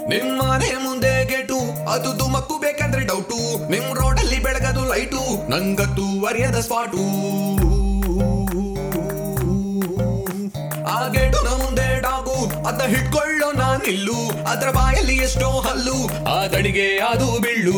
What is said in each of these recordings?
ನಿಮ್ ಮನೆ ಮುಂದೆ ಗೇಟು ಅದು ತುಮಕ್ಕು ಬೇಕಂದ್ರೆ ಡೌಟು ನಿಮ್ ರೋಡಲ್ಲಿ ಬೆಳಗದು ಲೈಟು ನಂಗತ್ತು ಅರಿಯದ ಸ್ಪಾಟು ಆ ಗೇಟು ನ ಮುಂದೆ ಡಾಗು ಅದ ಹಿಡ್ಕೊಳ್ಳೋ ನಾನಿಲ್ಲು ಅದ್ರ ಬಾಯಲ್ಲಿ ಎಷ್ಟೋ ಹಲ್ಲು ಆ ತಡಿಗೆ ಅದು ಬೀಳು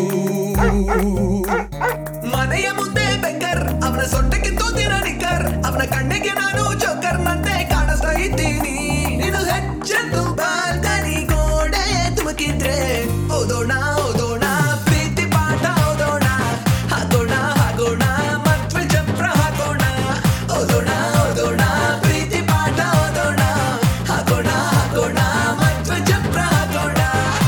ಮನೆಯ ಮುಂದೆ ಬೆಂಕರ್ ಅವನ ಸೊಂಟಕ್ಕೆ ತೋತಿನ ನಿಕ್ಕರ್ ಅವನ ಕಣ್ಣಿಗೆ ನಾನು ಜೋಕರ್ ನಂತೆ ಕಾಣಿಸ್ತಾ ಇದ್ದೀನಿ ನೀನು ಹೆಚ್ಚೆಂದು ಬಾಲ್ಕನಿ ಗೋಡೆ ತುಮಕಿದ್ರೆ ಓದೋಣ ಓದೋಣ ಪ್ರೀತಿ ಪಾಠ ಓದೋಣ ಹಾಕೋಣ ಹಾಕೋಣ ಮತ್ವೆ ಚಪ್ರ ಹಾಕೋಣ ಓದೋಣ ಓದೋಣ ಪ್ರೀತಿ ಪಾಠ ಓದೋಣ ಹಾಕೋಣ ಹಾಕೋಣ ಮತ್ವೆ ಚಪ್ರ ಹಾಕೋಣ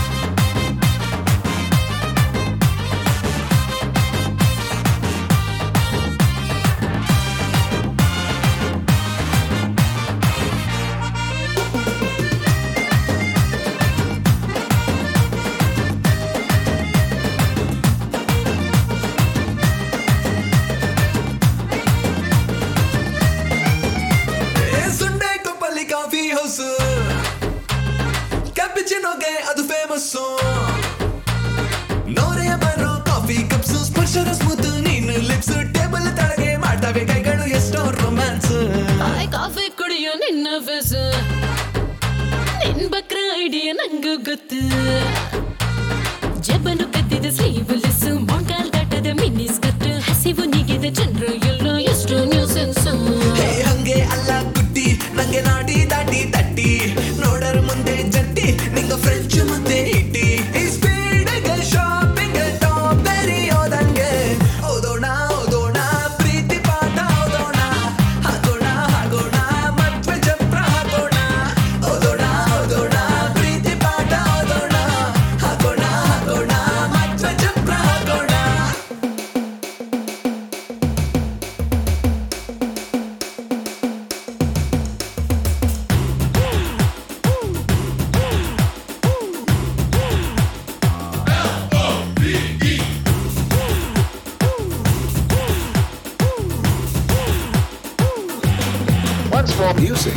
ಏ ಸುಂಡೆ ಕೊಪ್ಪಲ್ಲಿ ಕಾಫಿ ಹೌಸ್ ಕ್ಯಾಪಿಚಿನೋಗೆ ಅದು ಫೇಮಸ್ ನೋರೆ ಬರೋ ಕಾಫಿ ಕಪ್ಸ್ ಸ್ಪರ್ಶದ ಸ್ಮೂತ್ ನೀನು ಲಿಪ್ಸ್ ಟೇಬಲ್ ತಳಗೆ ಮಾಡ್ತವೆ ಕೈಗಳು ಎಷ್ಟೋ ರೊಮ್ಯಾನ್ಸ್ ಹಾಯ್ ಕಾಫಿ ಕುಡಿಯೋ ನಿನ್ನ ಫೇಸ್ ನಿನ್ ಬಕ್ರ ಐಡಿಯಾ ನಂಗೂ ಗೊತ್ತು ಜಬನು ಕದ್ದಿದ ಸ್ಲೀವ್ಲೆಸ್ ಮೊಂಕಾಲ್ ದಾಟದ ಮಿನಿ ಸ್ಕರ್ಟ್ ಹಸಿವು ನೀಗಿದ ಜನರು ಎಲ್ಲೋ ಎಷ್ಟು ನ್ಯೂಸೆನ್ಸ್ ಹೇ ಹಂಗೆ ಅಲ್ಲ ಕುಟ್ಟಿ ನಂಗೆ ನಾಡಿ ದಾಟಿ ತಟ್ಟಿ ನೋಡರ್ ಮುಂದೆ ಜಟ್ಟಿ ನಿಂಗ ಫ್ರೆಂಚ್ ಮುದ್ದೆ ಇಟ್ಟಿ ಈ ಸ್ಪೀಡ್ಗೆ ಶಾಪಿಂಗ್ ಟಾಪ್ ಬೆರಿಯೋದಂಗೆ ಓದೋಣ ಓದೋಣ ಪ್ರೀತಿ ಪಾಠ ಓದೋಣ ಹಾಕೋಣ ಹಾಕೋಣ ಮತ್ವೆ ಚಪ್ರ ಹಾಕೋಣ ಓದೋಣ ಓದೋಣ ಪ್ರೀತಿ ಪಾಠ ಓದೋಣ ಹಾಕೋಣ ಹಾಕೋಣ ಮತ್ವೆ ಚಪ್ರ ಹಾಕೋಣ Once more music.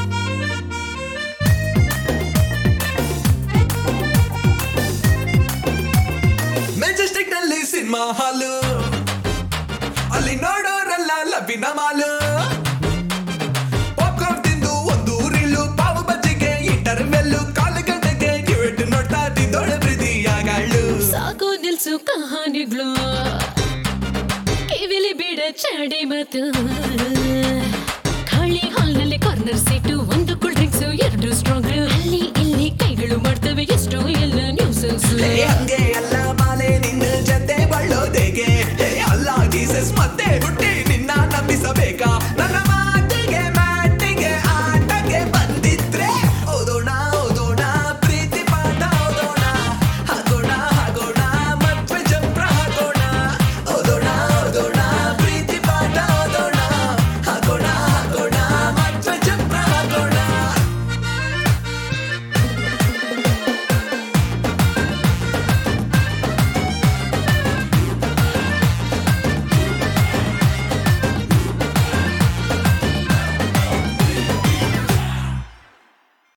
ಮೆಜೆಸ್ಟಿಕ್ ನಲ್ಲಿ ಸಿನಿಮಾ ಹಾಲು ಅಲ್ಲಿ ನೋಡೋರೆಲ್ಲ ಲಭಿನ ಮಾಲು ಪಾಪ್ಕಾರ್ನ್ ತಿಂದು ಒಂದು ರೀಲು ಪಾವು ಬಜ್ಜಿಗೆ ಇಂಟರ್ವೆಲ್ಲು ಕಾಲು ಗಂಟೆಗೆ ಕಿವಿಟ್ ನೋಡ್ತಾ ತಿದ್ದೋಳೆ ಪ್ರೀತಿಯಾಗಳು ಸಾಕು ನಿಲ್ಸು ಕಹಾನಿಗಳು ಕಿವಿಲಿ ಬಿಡ ಚಾಡಿ ಮಾತು ಖಾಲಿ ಹಾಲ್ನಲ್ಲಿ ಕಾರ್ನರ್ ಸೀಟು ಒಂದು ಕೂಲ್ ಡ್ರಿಂಕ್ಸ್ ಎರಡು ಸ್ಟ್ರಾಂಗ್ ಅಲ್ಲಿ ಇಲ್ಲಿ ಕೈಗಳು ಮಾಡ್ತವೆ ಎಷ್ಟೋ ಎಲ್ಲ ನ್ಯೂಸೆನ್ಸ್ ಹೇ ಹಂಗೆ ಅಲ್ಲ ಮಾಲೆ ನಿನ್ನ ಜೊತೆ ಬಳ್ಳೋದೆಗೆ ಹೇ ಅಲ್ಲ ಜೀಸಸ್ ಮತ್ತೆ ಹುಟ್ಟ